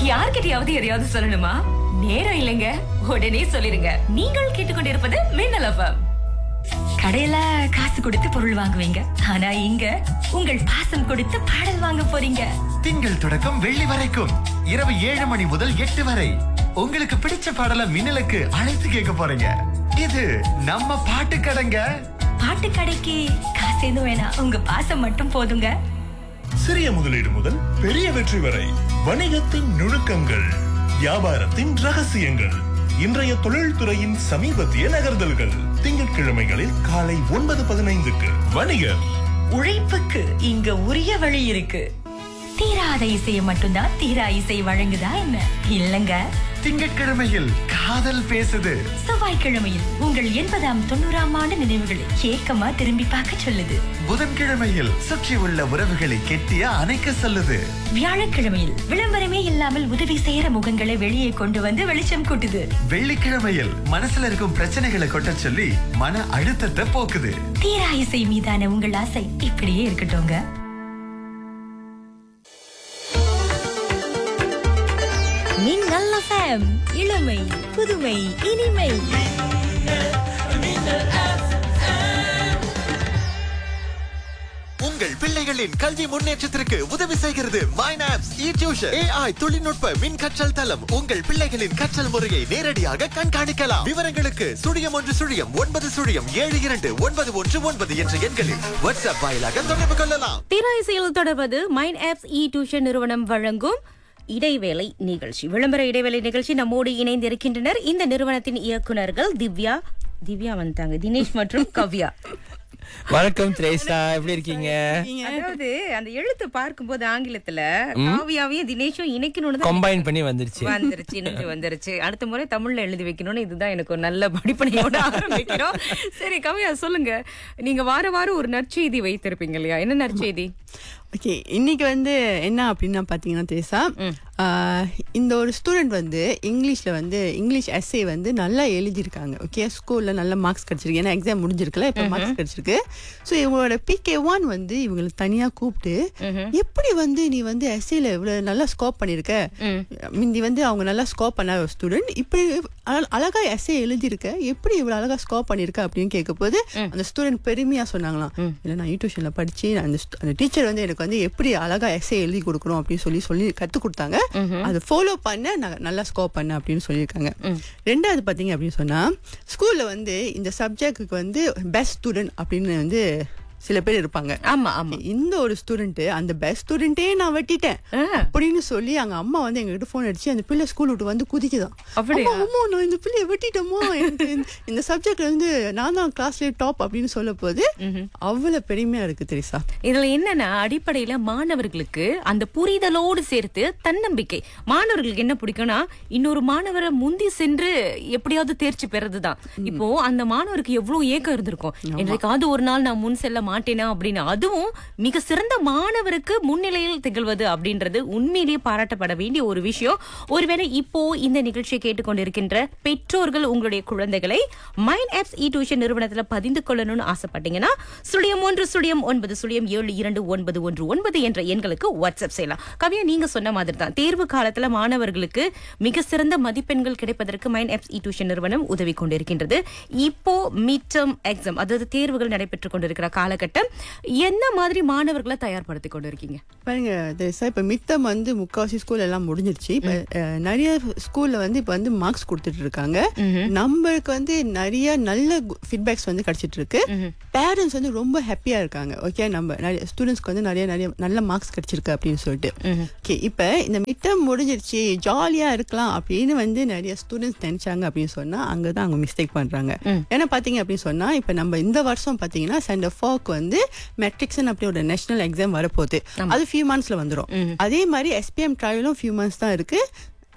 யார்கிட்டயாவது எதையாவது சொல்லணுமா நேரம் இல்லைங்க உடனே சொல்லிருங்க நீங்கள் கேட்டுக்கொண்டிருப்பது மின்னல் எஃப்எம் கடையில காசு கொடுத்து பொருள் வாங்குவீங்க ஆனா இங்க உங்கள் பாசம் கொடுத்து பாடல் வாங்க போறீங்க திங்கள் தொடக்கம் வெள்ளி வரைக்கும் இரவு ஏழு மணி முதல் எட்டு வரை உங்களுக்கு பிடிச்ச பாடல மின்னலுக்கு அழைத்து கேட்க போறீங்க இது நம்ம பாட்டு கடைங்க பாட்டு கடைக்கு காசு எதுவும் வேணாம் உங்க பாசம் மட்டும் போதுங்க சிறிய முதலீடு முதல் பெரிய வெற்றி வரை வணிகத்தின் நுணுக்கங்கள் வியாபாரத்தின் ரகசியங்கள் இன்றைய தொழில்துறையின் சமீபத்திய நகர்தல்கள் திங்கட்கிழமைகளில் காலை ஒன்பது பதினைந்துக்கு வணிகர் உழைப்புக்கு இங்க உரிய வழி இருக்கு தீராத இசையை மட்டும்தான் தீரா இசை வழங்குதா என்ன இல்லங்க திங்கட்கிழமையில் காதல் பேசுது செவ்வாய்க்கிழமையில் உங்கள் எண்பதாம் தொண்ணூறாம் ஆண்டு நினைவுகளை ஏக்கமா திரும்பி பார்க்க சொல்லுது புதன்கிழமையில் சுற்றி உள்ள உறவுகளை கெட்டிய அணைக்க சொல்லுது வியாழக்கிழமையில் விளம்பரமே இல்லாமல் உதவி செய்யற முகங்களை வெளியே கொண்டு வந்து வெளிச்சம் கூட்டுது வெள்ளிக்கிழமையில் மனசுல இருக்கும் பிரச்சனைகளை கொட்ட சொல்லி மன அழுத்தத்தை போக்குது தீரா இசை மீதான உங்கள் ஆசை இப்படியே இருக்கட்டும்ங்க மின்னல் FM இளமை புதுமை இனிமை உங்கள் பிள்ளைகளின் கல்வி முன்னேற்றத்திற்கு உதவி செய்கிறது மைனாப்ஸ் இ டியூஷன் ஏஐ தொழில்நுட்ப மின் கற்றல் தளம் உங்கள் பிள்ளைகளின் கற்றல் முறையை நேரடியாக கண்காணிக்கலாம் விவரங்களுக்கு சுழியம் ஒன்று சுழியம் ஒன்பது சுழியம் ஏழு இரண்டு ஒன்பது ஒன்று ஒன்பது என்ற எண்களில் வாட்ஸ்அப் வாயிலாக தொடர்பு கொள்ளலாம் திராய்சையில் தொடர்வது மைண்ட் ஆப்ஸ் இ டியூஷன் நிறுவனம் வழங்கும் இடைவேளை நிகழ்ச்சி விளம்பர இடைவேளை நிகழ்ச்சி நம்மோடு இணைந்திருக்கின்றனர் இந்த நிறுவனத்தின் இயக்குனர்கள் திவ்யா திவ்யா வந்துட்டாங்க தினேஷ் மற்றும் கவ்யா வணக்கம் திரேசா எப்படி இருக்கீங்க அதாவது அந்த எழுத்து பார்க்கும்போது ஆங்கிலத்துல காவியாவையும் தினேஷும் இணைக்கணும்னு தான் கம்பைன் பண்ணி வந்துருச்சு வந்துருச்சு இணைஞ்சு வந்துருச்சு அடுத்த முறை தமிழ்ல எழுதி வைக்கணும்னு இதுதான் எனக்கு ஒரு நல்ல படிப்பனையோட ஆரம்பிக்கிறோம் சரி கவியா சொல்லுங்க நீங்க வார வாரம் ஒரு நற்செய்தி வைத்திருப்பீங்க இல்லையா என்ன நற்செய்தி ஓகே இன்னைக்கு வந்து என்ன அப்படின்னா பார்த்தீங்கன்னா தேசா ஆஹ், இந்த ஒரு ஸ்டூடெண்ட் வந்து இங்கிலீஷில் வந்து இங்கிலீஷ் எஸ்ஏ வந்து நல்லா எழுதியிருக்காங்க ஓகே ஸ்கூலில் நல்ல மார்க்ஸ் கிடச்சிருக்கு ஏன்னா எக்ஸாம் முடிஞ்சிருக்குல்ல இப்போ மார்க்ஸ் கிடச்சிருக்கு ஸோ இவங்களோட பிகே ஒன் வந்து இவங்களை தனியாக கூப்பிட்டு எப்படி வந்து நீ வந்து எஸ்ஏல இவ்வளோ நல்லா ஸ்கோப் பண்ணியிருக்க முந்தி வந்து அவங்க நல்லா ஸ்கோப் பண்ண ஒரு ஸ்டூடெண்ட் இப்படி அழ- அழகா எஸ்ஏ எழுதியிருக்க எப்படி இவ்வளோ அழகா ஸ்கோப் பண்ணியிருக்க அப்படின்னு கேட்கும்போது அந்த ஸ்டூடெண்ட் பெருமையாக சொன்னாங்களாம் இல்லை நான் டியூஷனில் படித்து அந்த stu- அந்த டீச்சர் வந்து எனக்கு வந்து எப்படி அழகா எஸ்ஏ எழுதி கொடுக்கணும் அப்படின்னு சொல்லி சொல்லி கற்றுக் கொடுத்தாங்க அதை ஃபாலோ பண்ண நான் நல்லா ஸ்கோப் பண்ணேன் அப்படின்னு சொல்லியிருக்காங்க ரெண்டாவது பார்த்தீங்க அப்படின்னு சொன்னால் ஸ்கூலில் வந்து இந்த சப்ஜெக்ட்டுக்கு வந்து பெஸ்ட் ஸ்டூடெண்ட் அப்படின்னு வந்து சில பேர் இருப்பாங்க ஆமா ஆமா இந்த ஒரு ஸ்டூடெண்ட் அந்த பெஸ்ட் ஸ்டூடெண்டே நான் வெட்டிட்டேன் அப்படின்னு சொல்லி அங்க அம்மா வந்து எங்ககிட்ட போன் அடிச்சு அந்த பிள்ளை ஸ்கூல் விட்டு வந்து குதிக்குதான் அப்படியா? அம்மா, அம்மா நான் இந்த பிள்ளைய வெட்டிட்டோமா எனக்கு இந்த- இந்த சப்ஜெக்ட்ல வந்து நான் தான் கிளாஸ்லயே டாப் அப்படின்னு சொல்ல போது அவ்வளவு பெருமையா இருக்கு தெரிசா இதுல என்னன்னா அடிப்படையில மாணவர்களுக்கு அந்த புரிதலோடு சேர்த்து தன்னம்பிக்கை மாணவர்களுக்கு என்ன பிடிக்கும்னா இன்னொரு மாணவரை முந்தி சென்று எப்படியாவது தேர்ச்சி பெறதுதான் இப்போ அந்த மாணவருக்கு எவ்வளவு ஏக்கம் இருந்திருக்கும் என்றைக்காவது ஒரு நாள் நான் முன் செல்ல மாட்டேனா அப்படின்னு அதுவும் மிக சிறந்த மாணவருக்கு முன்னிலையில் திகழ்வது அப்படின்றது உண்மையிலேயே பாராட்டப்பட வேண்டிய ஒரு விஷயம் ஒருவேளை இப்போ இந்த நிகழ்ச்சியை கேட்டுக்கொண்டிருக்கின்ற பெற்றோர்கள் உங்களுடைய குழந்தைகளை மைண்ட் ஆப்ஸ் இ டியூஷன் நிறுவனத்துல பதிந்து கொள்ளணும்னு ஆசைப்பட்டீங்கன்னா சுழியம் ஒன்று சுழியம் ஒன்பது சுழியம் ஏழு இரண்டு ஒன்பது ஒன்று ஒன்பது என்ற எண்களுக்கு வாட்ஸ்அப் செய்யலாம் கவியா நீங்க சொன்ன மாதிரி தான் தேர்வு காலத்துல மாணவர்களுக்கு மிக சிறந்த மதிப்பெண்கள் கிடைப்பதற்கு மைண்ட் ஆப்ஸ் இ டியூஷன் நிறுவனம் உதவி கொண்டிருக்கின்றது இப்போ மிட் டேர்ம் எக்ஸாம் அதாவது தேர்வுகள் நடைபெற்றுக் கொண்டிருக்கிற காலகட்டம் என்ன மாதிரி மாணவர்களை தயார்படுத்திக் கொண்டிருக்கீங்க பாருங்க தெரிசா இப்ப மித்தம் வந்து முக்காவாசி ஸ்கூல் எல்லாம் முடிஞ்சிருச்சு இப்ப அஹ், நிறைய ஸ்கூல்ல வந்து இப்ப வந்து மார்க்ஸ் கொடுத்துட்டு இருக்காங்க நம்மளுக்கு வந்து நிறைய நல்ல ஃபீட்பேக்ஸ் வந்து கிடைச்சிட்டு இருக்கு பேரண்ட்ஸ் வந்து ரொம்ப ஹாப்பியா இருக்காங்க ஓகே நம்ம நிறைய ஸ்டூடெண்ட்ஸ்க்கு வந்து நிறைய நிறைய நல்ல மார்க்ஸ் கிடைச்சிருக்கு அப்படின்னு சொல்லிட்டு ஓகே இப்ப இந்த மிட்டம் முடிஞ்சிருச்சு ஜாலியா இருக்கலாம் அப்படின்னு வந்து நிறைய ஸ்டூடெண்ட்ஸ் நினைச்சாங்க அப்படின்னு சொன்னா அங்கதான் அவங்க மிஸ்டேக் பண்றாங்க ஏன்னா பாத்தீங்க அப்படின்னு சொன்னா இப்ப நம்ம இந்த வருஷம் பாத்தீங்கன்னா சென்டர் ஃபோர்க்கு வந்து மெட்ரிக்ஸ்னு அப்படி ஒரு நேஷனல் எக்ஸாம் வரப்போகுது அது ஃபியூ மந்த்ஸ்ல வந்துரும் அதே மாதிரி எஸ்பிஎம் ட்ரையலும் ஃபியூ மந்த்ஸ் தான் இருக்கு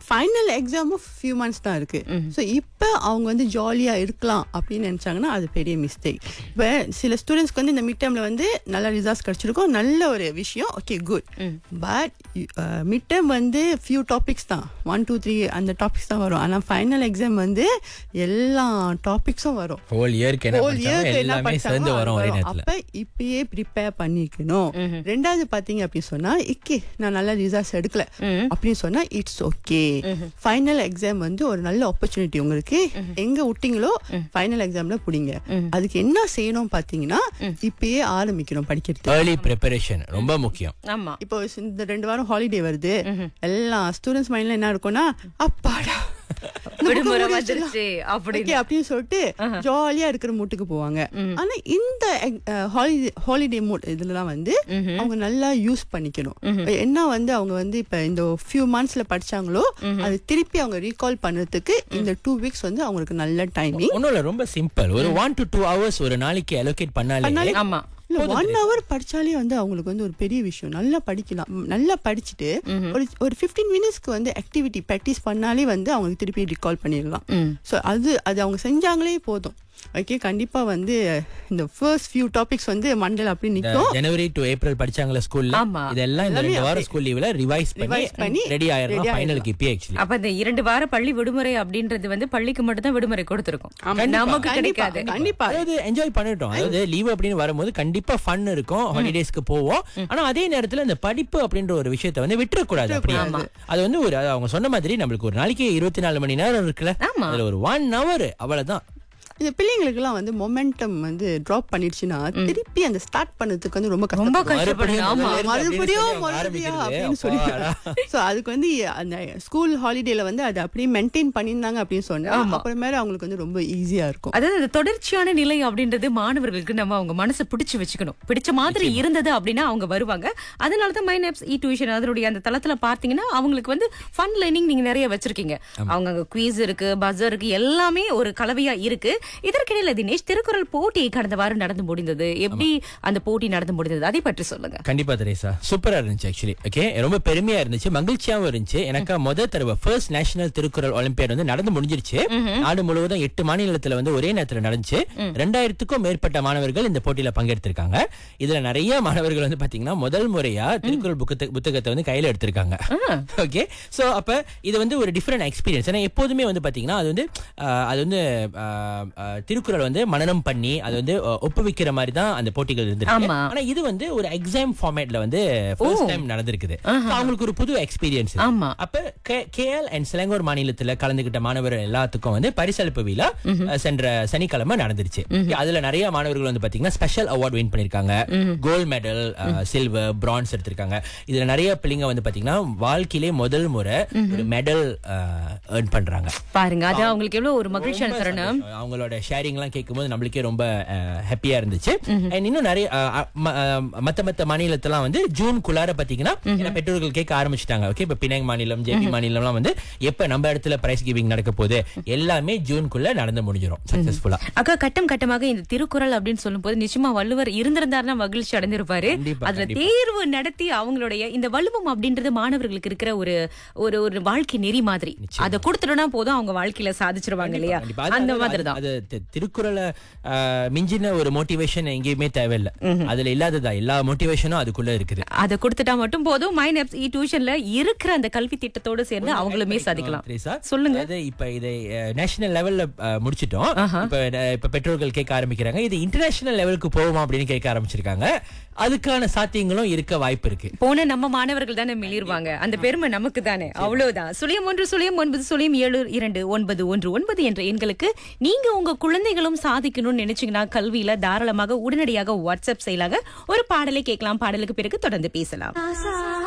ஃபைனல் எக்ஸாமும் ஃபியூ மந்த்ஸ் தான் இருக்கு ஸோ இப்போ அவங்க வந்து ஜாலியா இருக்கலாம் அப்படின்னு நினைச்சாங்கன்னா அது பெரிய மிஸ்டேக் இப்போ சில ஸ்டூடெண்ட்ஸ்க்கு வந்து இந்த மிட் டேர்ம்ல வந்து நல்ல ரிசல்ட்ஸ் கிடைச்சிருக்கும் நல்ல ஒரு விஷயம் okay good but mid term வந்து ஃபியூ டாபிக்ஸ் தான் ஒன் டூ த்ரீ அந்த டாபிக்ஸ் தான் வரும் ஆனால் ஃபைனல் எக்ஸாம் வந்து எல்லா டாபிக்ஸும் வரும் ஹோல் இயர்க்கு என்ன Whole year படிச்சாங்க க்கு என்ன எல்லாமே படிச்சாங்களோ சேர்ந்து அது வரும் ஒரே வரும். நேரத்துல அப்ப இப்பயே ப்ரிப்பேர் பண்ணிக்கணும் ரெண்டாவது பாத்தீங்க அப்படின்னு சொன்னா இக்கே நான் நல்ல ரிசல்ட்ஸ் எடுக்கல அப்படின்னு சொன்னா இட்ஸ் ஓகே ஃபைனல் எக்ஸாம் வந்து ஒரு நல்ல ஆப்பர்ச்சுனிட்டி உங்களுக்கு எங்க விட்டீங்களோ ஃபைனல் எக்ஸாம்ல புடிங்க அதுக்கு என்ன செய்யணும் பாத்தீங்கன்னா இப்பயே ஆரம்பிக்கணும் படிக்கிறது ஏர்லி ப்ரிப்பரேஷன் ரொம்ப முக்கியம் ஆமா இப்போ இந்த ரெண்டு வாரம் ஹாலிடே வருது எல்லா ஸ்டூடெண்ட்ஸ் மைண்ட்ல என்ன இருக்கும்னா அப்பாடா இந்த book விடுமுறை முடிச்சிடலாம். வந்துருச்சு அப்படின்னு Okay, அப்படின்னு சொல்லிட்டு ஜாலியா இருக்கிற மூட்டுக்கு போவாங்க ஆனா இந்த ஹாலிடே ஹாலிடே மூட் இதுலலாம் வந்து அவங்க நல்லா யூஸ் பண்ணிக்கணும் என்ன வந்து அவங்க வந்து இப்ப இந்த ஃபியூ மந்த்ஸ்ல படிச்சாங்களோ அது திருப்பி அவங்க ரீகால் பண்றதுக்கு இந்த டூ வீக்ஸ் வந்து அவங்களுக்கு நல்ல டைமிங் ஒன்றும் இல்லை ரொம்ப சிம்பிள் ஒரு ஒன் டு டூ ஹவர்ஸ் ஒரு நாளைக்கு அலோகேட் பண்ணாலே பண்ணாலே- ஆமா இல்ல ஒன் ஹவர் படிச்சாலே வந்து அவங்களுக்கு வந்து ஒரு பெரிய விஷயம் நல்லா படிக்கலாம் ம், நல்லா படிச்சுட்டு ஒரு ஒரு ஃபிஃப்டீன் மினிட்ஸ்க்கு வந்து ஆக்டிவிட்டி ப்ராக்டிஸ் பண்ணாலே வந்து அவங்களுக்கு திருப்பி ரிகால் பண்ணிடலாம் ஸோ அது அது அவங்க செஞ்சாங்களே போதும் ஓகே கண்டிப்பா வந்து இந்த ஃபர்ஸ்ட் ஃபியூ டாபிக்ஸ் வந்து மண்டல் அப்படி இந்த நிக்கும் ஜனவரி டு ஏப்ரல் படிச்சாங்களா ஸ்கூல்ல ஆமா. இதெல்லாம் இந்த ரெண்டு வாரம் ஸ்கூல் லீவ்ல ரிவைஸ் பண்ணி Revise பண்ணி ரெடி ஆயிரலாம் ready ஃபைனலுக்கு இப்பயே ஆக்சுவலி அப்ப இந்த இரண்டு வார பள்ளி விடுமுறை அப்படின்றது வந்து பள்ளிக்கு மட்டும் தான் விடுமுறை கொடுத்திருக்கும் நமக்கு கண்டிப்பா கிடைக்காது கண்டிப்பா அதாவது என்ஜாய் பண்ணிட்டோம் அதாவது லீவ் அப்படின்னு வரும்போது கண்டிப்பா ஃபன் இருக்கும் ஹாலிடேஸ்க்கு போவோம் ஆனா அதே நேரத்துல இந்த படிப்பு அப்படின்ற ஒரு விஷயத்த வந்து விட்டுறக்கூடாது அப்படி அது வந்து ஒரு அது அவங்க சொன்ன மாதிரி நம்மளுக்கு ஒரு நாளைக்கு இருபத்தி நாலு மணி நேரம் இருக்குல்ல ஆமா. அதுல ஒரு ஒன் ஹவர் அவ்வளவுதான் இந்த பிள்ளைங்களுக்குலாம் வந்து மொமெண்டம் வந்து டிராப் பண்ணிடுச்சுன்னா திருப்பி அந்த ஸ்டார்ட் பண்ணதுக்கு வந்து ரொம்ப ரொம்ப கஷ்டம் கஷ்டப்படணும் ஆமா மறுபடியும் அப்படின்னு மறுபடியும் சொல்லி அப்படின்னு சொல்லி ஆரம்பிக்கிறது. சோ அதுக்கு வந்து அந்த ஸ்கூல் ஹாலிடேல வந்து அதை அப்படியே மெயின்டைன் பண்ணியிருந்தாங்க அப்படின்னு சொன்னா அப்புறமேல அவங்களுக்கு வந்து ரொம்ப ஈஸியா இருக்கும் அதாவது இந்த தொடர்ச்சியான நிலை அப்படின்றது மாணவர்களுக்கு நம்ம அவங்க மனசை பிடிச்சு வச்சுக்கணும் பிடிச்ச மாதிரி இருந்தது அப்படின்னா அவங்க வருவாங்க அதனாலதான் மைன் ஆப்ஸ் இ டியூஷன் அதனுடைய அந்த தளத்துல பார்த்தீங்கன்னா அவங்களுக்கு வந்து ஃபன் லேர்னிங் நீங்க நிறைய வச்சிருக்கீங்க அவங்க அங்க குவீஸ் இருக்கு பஸர் இருக்கு எல்லாமே ஒரு கலவையா இருக்கு இதற்கிடையில தினேஷ் திருக்குறள் போட்டி கடந்த வாரம் நடந்து முடிந்தது எப்படி அந்த போட்டி நடந்து முடிந்தது அதை பற்றி சொல்லுங்க கண்டிப்பா தெரேசா சூப்பரா இருந்துச்சு ஆக்சுவலி ஓகே ரொம்ப பெருமையா இருந்துச்சு மகிழ்ச்சியாவும் இருந்துச்சு எனக்கு முத தடவை ஃபர்ஸ்ட் நேஷனல் திருக்குறள் ஒலிம்பியாட் வந்து நடந்து முடிஞ்சிருச்சு நாடு முழுவதும் எட்டு மாநிலத்துல வந்து ஒரே நேரத்துல நடந்துச்சு ரெண்டாயிரத்துக்கும் மேற்பட்ட மாணவர்கள் இந்த போட்டியில பங்கெடுத்திருக்காங்க இதுல நிறைய மாணவர்கள் வந்து பாத்தீங்கன்னா முதல் முறையா திருக்குறள் புக்கத்தை புத்தகத்தை வந்து கையில எடுத்திருக்காங்க ஓகே சோ அப்ப இது வந்து ஒரு டிஃப்ரெண்ட் எக்ஸ்பீரியன்ஸ் ஏன்னா எப்போதுமே வந்து பாத்தீங்கன்னா அது வந்து ஆஹ், அது வந்து ஆஹ், ஆஹ், திருக்குறள் வந்து மனனம் பண்ணி அது வந்து அஹ், ஒப்புவிக்கிற மாதிரி தான் அந்த போட்டிகள் இருந்திருக்கு ஆமா. ஆனா இது வந்து ஒரு எக்ஸாம் ஃபார்மேட்ல வந்து ஃபர்ஸ்ட் டைம் நடந்திருக்குது So, அவங்களுக்கு ஒரு புது எக்ஸ்பீரியன்ஸ் ஆமா. அப்ப கேஎல் அண்ட் சிலங்கூர் மாநிலத்துல கலந்துகிட்ட மாணவர்கள் எல்லாத்துக்கும் வந்து பரிசளிப்பு விழா அஹ், சென்ற சனிக்கிழமை நடந்துருச்சு அதுல நிறைய மாணவர்கள் வந்து பாத்தீங்கன்னா ஸ்பெஷல் அவார்ட் வின் பண்ணிருக்காங்க கோல்ட் மெடல் சில்வர் பிரான்ஸ் எடுத்திருக்காங்க இதுல நிறைய பிள்ளைங்க வந்து பாத்தீங்கன்னா வாழ்க்கையிலே முதல் முறை ஒரு மெடல் ஏர்ன் பண்றாங்க பாருங்க அது அவங்களுக்கு எவ்வளவு ஒரு மகிழ்ச்சியான ரொம்ப தருணம் சந்தோஷம். அவங்களோட ஷேரிங் எல்லாம் கேட்கும்போது நம்மளுக்கே ரொம்ப ஹாப்பியா இருந்துச்சு And இன்னும் நிறைய அஹ், அஹ், ம- அஹ், மத்த மத்த மாநிலத்தெல்லாம் வந்து ஜூன்குள்ளார பாத்தீங்கன்னா ஏன்னா பெற்றோர்கள் கேட்க ஆரம்பிச்சிட்டாங்க ஓகே இப்ப பினாங் மாநிலம் ஜேபி மாநிலம்லாம் வந்து எப்ப நம்ம இடத்துல பிரைஸ் கிவிங் நடக்க போகுது எல்லாமே ஜூன்குள்ள நடந்து முடிஞ்சிரும் சக்சஸ்ஃபுல்லா அக்கா கட்டம் கட்டமாக இந்த திருக்குறள் அப்படின்னு சொல்லும்போது நிச்சயமா வள்ளுவர் இருந்திருந்தாருன்னா மகிழ்ச்சி அடைந்திருப்பாரு கண்டிப்பா, அதுல கண்டிப்பா. தேர்வு நடத்தி அவங்களுடைய இந்த வள்ளுவம் அப்படின்றது மாணவர்களுக்கு இருக்கிற ஒரு ஒரு ஒரு வாழ்க்கை நெறி மாதிரி அதை கொடுத்துட்டோம்னா போதும் அவங்க வாழ்க்கையில சாதிச்சிருவாங்க இல்லையா கண்டிப்பா. அது- அந்த அது- மாதிரி தான் அது தி- திருக்குறளை அஹ், மிஞ்சின ஒரு மோட்டிவேஷன் எங்கேயுமே தேவையில்லை அதுல இல்லாததா எல்லா மோட்டிவேஷனும் அதுக்குள்ள இருக்குது அதை கொடுத்துட்டா மட்டும் போதும் மைன் ஆப்ஸ் இ டியூஷன்ல இருக்கிற அந்த கல்வி திட்டத்தோட சேர்ந்து அவங்களுமே சாதிக்கலாம் திரேசா, சொல்லுங்க. அதாவது இப்ப இதை நேஷனல் லெவல்ல முடிச்சிட்டோம் இப்ப அஹ், இப்ப பெற்றோர்கள் கேட்க ஆரம்பிக்கிறாங்க இது இன்டர்நேஷனல் லெவலுக்கு போகுமா அப்படின்னு கேட்க ஆரம்பிச்சிருக்காங்க அதுக்கான சாத்தியங்களும் இருக்க வாய்ப்பு இருக்கு போன நம்ம மாணவர்கள் தானே மிளிருவாங்க அந்த பெருமை நமக்கு தானே அவ்வளவுதான் சுழியம் ஒன்று சுழியம் ஒன்பது சுழியம் ஏழு இரண்டு ஒன்பது ஒன்று ஒன்பது என்ற எண்களுக்கு நீங்க உங்க குழந்தைகளும் சாதிக்கணும்னு நினைச்சீங்கன்னா கல்வியில தாராளமாக உடனடியாக வாட்ஸ்அப் செய்யலாங்க ஒரு பாடலை கேட்கலாம் பாடலுக்கு பிறகு தொடர்ந்து பேசலாம்